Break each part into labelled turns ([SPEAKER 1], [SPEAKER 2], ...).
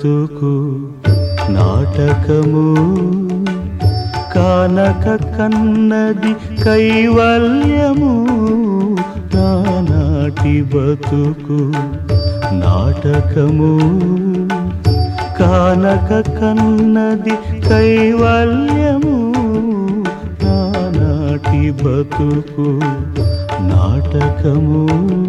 [SPEAKER 1] బతుకు నాటకము కానక కన్నది కైవల్యము నానాటి బతుకు నాటకము కానక కన్నది కైవల్యము నానాటి బతుకు నాటకము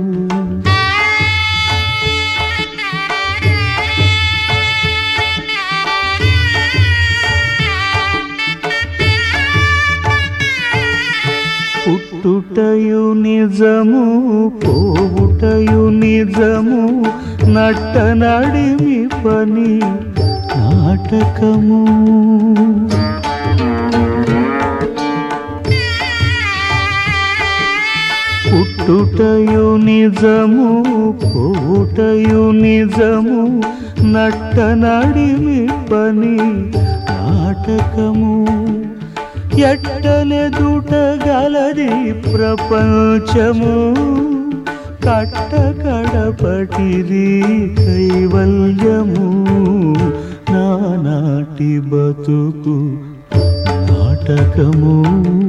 [SPEAKER 1] పుట్టుటయు నిజము పోవుటయు నిజము నట్ట నడిమి పని నాటకము పుట్టుటయు నిజము పోవుటయు నిజము నట్ట నడిమి పని నాటకము ఎట్టలెదుట గలది ప్రపంచము కట్ట కడపటిది కైవల్యము నానాటి బతుకు నాటకము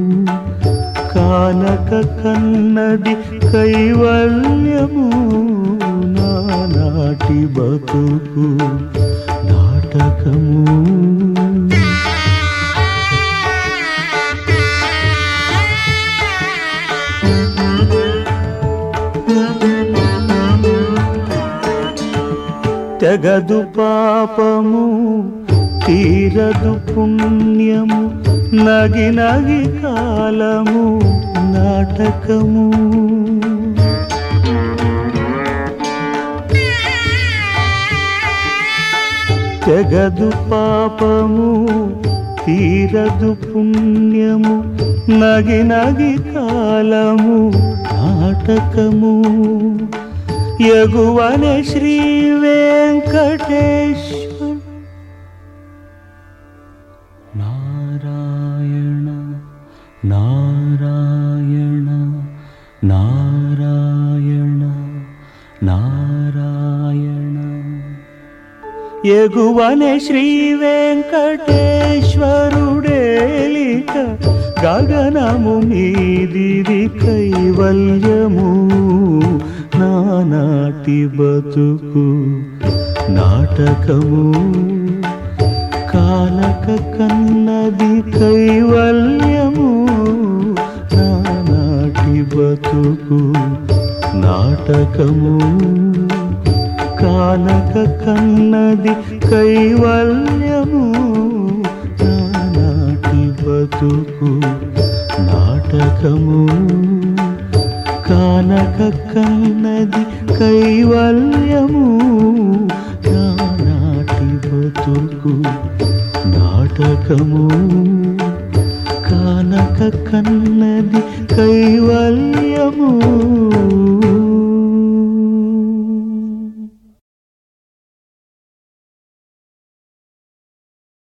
[SPEAKER 1] కానక కన్నది కైవల్యము నానాటి బతుకు నాటకము తెగదు పాపము తీరదు పుణ్యము నగి నగి కాలము నాటకము తెగదు పాపము తీరదు పుణ్యము నగి నగి కాలము నాటకము యగువనే శ్రీ వెంకటేశ్వర నారాయణ నారాయణ నారాయణ నారాయణ ఎగువనే శ్రీ వెంకటేశ్వరుడేలిక గగనము మీదిది కైవల్యము నానాటి బతుకు నాటకము కానక కన్నది కైవల్యము నానాటి బతుకు నాటకము కానక కన్నది కైవల్యము నానాటి బతుకు నాటకము కానక కన్నది కైవల్యము నానాటి బతుకు నాటకము కానక కన్నది కైవల్యము